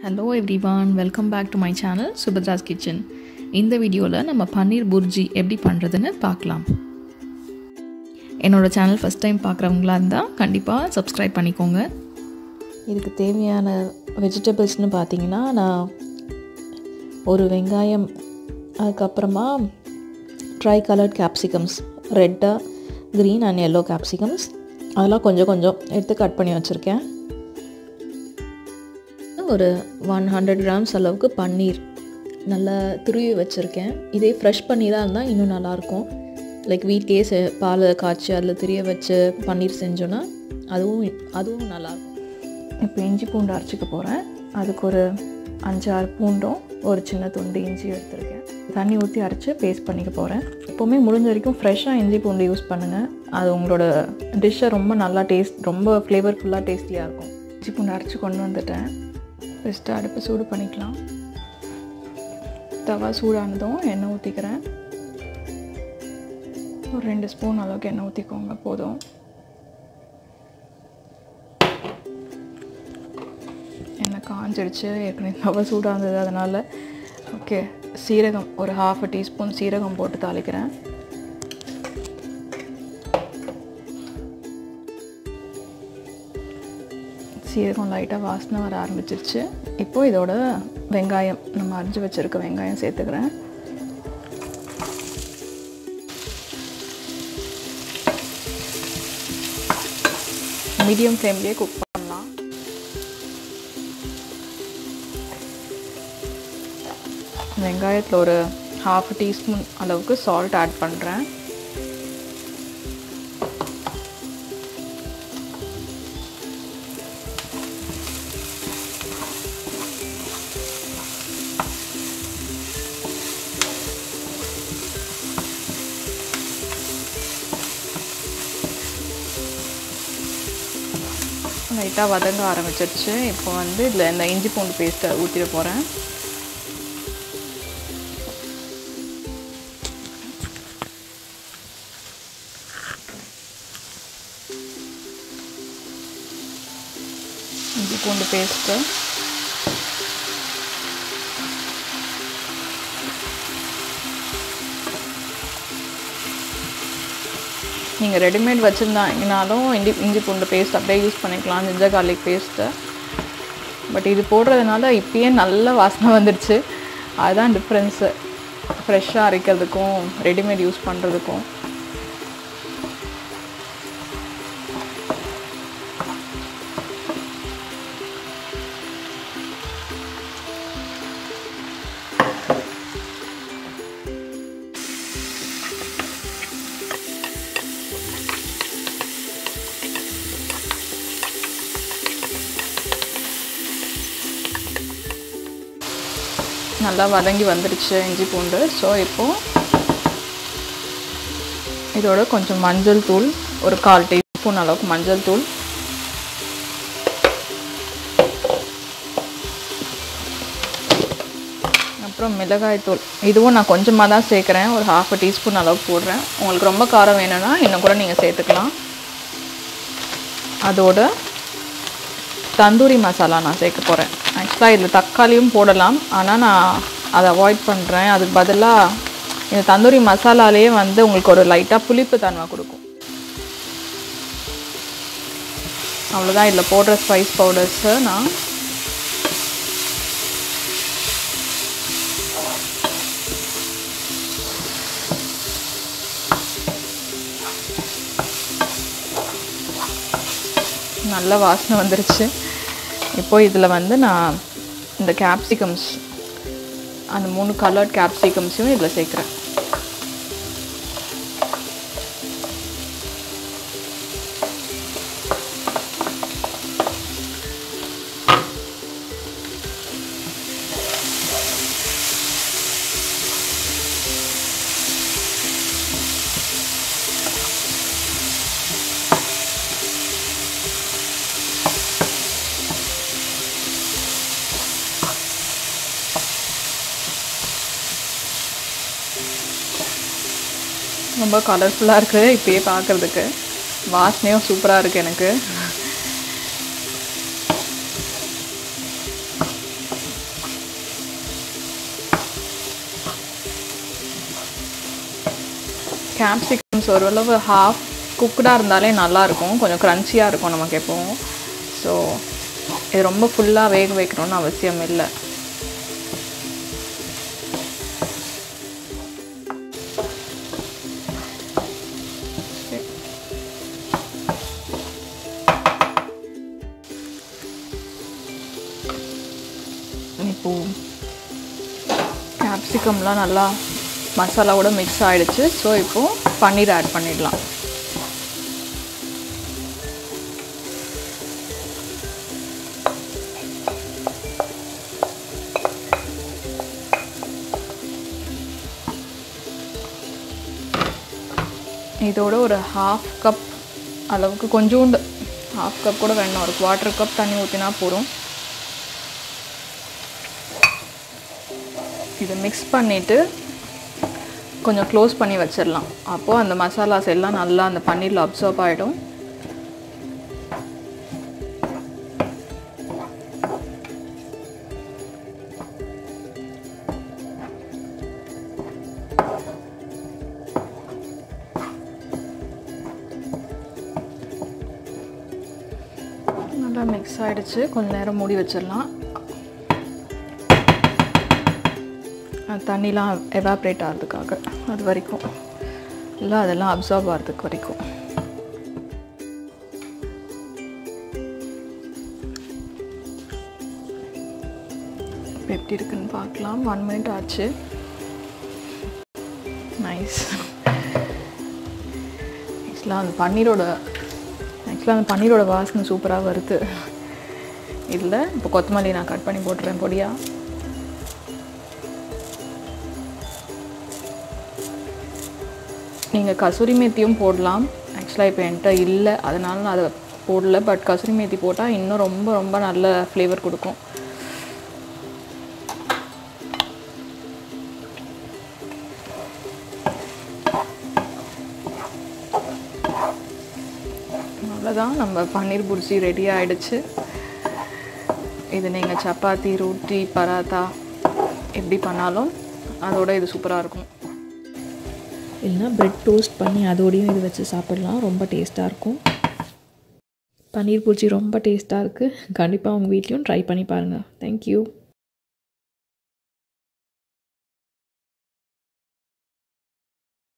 hello everyone welcome back to my channel Subhadra's kitchen இந்த வீடியோவில் நம்ம பன்னீர் புர்ஜி எப்படி பண்ணுறதுன்னு பார்க்கலாம் என்னோடய சேனல் ஃபஸ்ட் டைம் பார்க்குறவங்களா இருந்தால் கண்டிப்பாக சப்ஸ்கிரைப் பண்ணிக்கோங்க இதுக்கு தேவையான வெஜிடபிள்ஸ்னு பார்த்தீங்கன்னா நான் ஒரு வெங்காயம் அதுக்கப்புறமா ட்ரை கலர்ட் கேப்சிகம்ஸ் ரெட்டாக க்ரீன் அண்ட் எல்லோ கேப்சிகம்ஸ் அதெல்லாம் கொஞ்சம் கொஞ்சம் எடுத்து கட் பண்ணி வச்சுருக்கேன் ஒரு ஒன் ஹண்ட்ரட் கிராம்ஸ் அளவுக்கு பன்னீர் நல்லா துருவி வச்சுருக்கேன் இதே ஃப்ரெஷ் பன்னீராக இருந்தால் இன்னும் நல்லாயிருக்கும் லைக் வீட்லேயே செ பால் காய்ச்சி அதில் திரிய வச்சு பன்னீர் செஞ்சோன்னா அதுவும் அதுவும் நல்லாயிருக்கும் இப்போ இஞ்சி பூண்டு அரைச்சிக்க போகிறேன் அதுக்கு ஒரு அஞ்சாறு பூண்டும் ஒரு சின்ன துண்டு இஞ்சி எடுத்திருக்கேன் தண்ணி ஊற்றி அரைச்சி பேஸ்ட் பண்ணிக்க போகிறேன் எப்போவுமே முடிஞ்ச வரைக்கும் ஃப்ரெஷ்ஷாக இஞ்சி பூண்டு யூஸ் பண்ணுங்கள் அது உங்களோட டிஷ்ஷை ரொம்ப நல்லா டேஸ்ட் ரொம்ப ஃப்ளேவர்ஃபுல்லாக டேஸ்டியாக இருக்கும் இஞ்சி பூண்டு அரைச்சி கொண்டு வந்துட்டேன் ஃபஸ்ட்டு அடுப்பு சூடு பண்ணிக்கலாம் தவா சூடானதும் எண்ணெய் ஊற்றிக்கிறேன் ஒரு ரெண்டு ஸ்பூன் அளவுக்கு எண்ணெய் ஊற்றிக்கோங்க போதும் எண்ணெய் காஞ்சிடுச்சு ஏற்கனவே தவா சூடாக இருந்தது அதனால் ஓகே சீரகம் ஒரு ஹாஃப் டீஸ்பூன் சீரகம் போட்டு தாளிக்கிறேன் சீரகம் லைட்டாக வாசனை வர ஆரம்பிச்சிருச்சு இப்போது இதோட வெங்காயம் நம்ம அரிஞ்சு வச்சுருக்க வெங்காயம் சேர்த்துக்கிறேன் மீடியம் ஃப்ளேம்லேயே குக் பண்ணலாம் வெங்காயத்தில் ஒரு ஹாஃப் டீஸ்பூன் அளவுக்கு சால்ட் ஆட் பண்ணுறேன் லைட்டாக வதங்க ஆரம்பிச்சிருச்சு இப்போ வந்து இதில் இந்த இஞ்சி பூண்டு பேஸ்ட்டை ஊற்றிட போகிறேன் இஞ்சி பூண்டு பேஸ்ட்டு நீங்கள் ரெடிமேட் வச்சுருந்தாங்கனாலும் இஞ்சி இஞ்சி பூண்டு பேஸ்ட் அப்படியே யூஸ் பண்ணிக்கலாம் ஜிஞ்சர் கார்லிக் பேஸ்ட்டு பட் இது போடுறதுனால இப்பயே நல்ல வாசனை வந்துடுச்சு அதுதான் டிஃப்ரென்ஸு ஃப்ரெஷ்ஷாக அரைக்கிறதுக்கும் ரெடிமேட் யூஸ் பண்ணுறதுக்கும் நல்லா வதங்கி வந்துடுச்சு இஞ்சி பூண்டு ஸோ இப்போது இதோட கொஞ்சம் மஞ்சள் தூள் ஒரு கால் டீஸ்பூன் அளவுக்கு மஞ்சள் தூள் அப்புறம் மிளகாய் தூள் இதுவும் நான் கொஞ்சமாக தான் சேர்க்குறேன் ஒரு ஹாஃப் டீஸ்பூன் அளவுக்கு போடுறேன் உங்களுக்கு ரொம்ப காரம் வேணும்னா இன்னும் கூட நீங்கள் சேர்த்துக்கலாம் அதோட தந்தூரி மசாலா நான் சேர்க்க போகிறேன் ஆக்சுவலாக இதில் தக்காளியும் போடலாம் ஆனால் நான் அதை அவாய்ட் பண்ணுறேன் அதுக்கு பதிலாக இந்த தந்தூரி மசாலாலேயே வந்து உங்களுக்கு ஒரு லைட்டாக புளிப்பு தன்மை கொடுக்கும் அவ்வளோதான் இதில் போடுற ஸ்பைஸ் பவுடர்ஸை நான் நல்ல வாசனை வந்துருச்சு இப்போ இதில் வந்து நான் இந்த கேப்சிகம்ஸ் அந்த மூணு கலர்ட் கேப்சிகம்ஸையும் இதில் சேர்க்குறேன் ரொம்ப கலர்ஃபுல்லாக இருக்குது இப்போயே பார்க்குறதுக்கு வாசனையும் சூப்பராக இருக்குது எனக்கு கேப்சிகம்ஸ் ஓரளவு ஹாஃப் குக்குடாக இருந்தாலே நல்லாயிருக்கும் கொஞ்சம் க்ரன்ச்சியாக இருக்கும் நமக்கு எப்போவும் ஸோ இது ரொம்ப ஃபுல்லாக வேக வைக்கணும்னு அவசியம் இல்லை இப்போ கேப்சிகம்லாம் நல்லா மசாலாவோட மிக்ஸ் ஆகிடுச்சு ஸோ இப்போது பன்னீர் ஆட் பண்ணிடலாம் இதோட ஒரு ஹாஃப் கப் அளவுக்கு கொஞ்சோண்டு ஹாஃப் கப் கூட வேணும் ஒரு குவார்ட்டர் கப் தண்ணி ஊற்றினா போதும் இதை மிக்ஸ் பண்ணிவிட்டு கொஞ்சம் க்ளோஸ் பண்ணி வச்சிடலாம் அப்போது அந்த மசாலாஸ் எல்லாம் நல்லா அந்த பன்னீரில் அப்சர்வ் ஆகிடும் நல்லா மிக்ஸ் ஆகிடுச்சு கொஞ்சம் நேரம் மூடி வச்சிடலாம் தண்ணிலாம் எவாப்ரேட் ஆகிறதுக்காக அது வரைக்கும் இல்லை அதெல்லாம் அப்சார்ப் ஆகிறதுக்கு வரைக்கும் இப்போ எப்படி இருக்குன்னு பார்க்கலாம் ஒன் மினிட் ஆச்சு நைஸ் ஆக்சுவலாக அந்த பன்னீரோட ஆக்சுவலாக அந்த பன்னீரோட வாசனை சூப்பராக வருது இதில் இப்போ கொத்தமல்லி நான் கட் பண்ணி போட்டுறேன் பொடியாக நீங்கள் கசூரி மேத்தியும் போடலாம் ஆக்சுவலாக இப்போ என்கிட்ட இல்லை அதனால நான் அதை போடல பட் கசூரி மேத்தி போட்டால் இன்னும் ரொம்ப ரொம்ப நல்ல ஃப்ளேவர் கொடுக்கும் அவ்வளோதான் நம்ம பன்னீர் புர்ஜி ரெடி ஆகிடுச்சு இது நீங்கள் சப்பாத்தி ரொட்டி பராத்தா எப்படி பண்ணாலும் அதோட இது சூப்பராக இருக்கும் இல்லைனா ப்ரெட் டோஸ்ட் பண்ணி அதோடையும் இது வச்சு சாப்பிடலாம் ரொம்ப டேஸ்ட்டாக இருக்கும் பன்னீர் பூச்சி ரொம்ப டேஸ்ட்டாக இருக்குது கண்டிப்பாக உங்கள் வீட்லேயும் ட்ரை பண்ணி பாருங்கள் தேங்க்யூ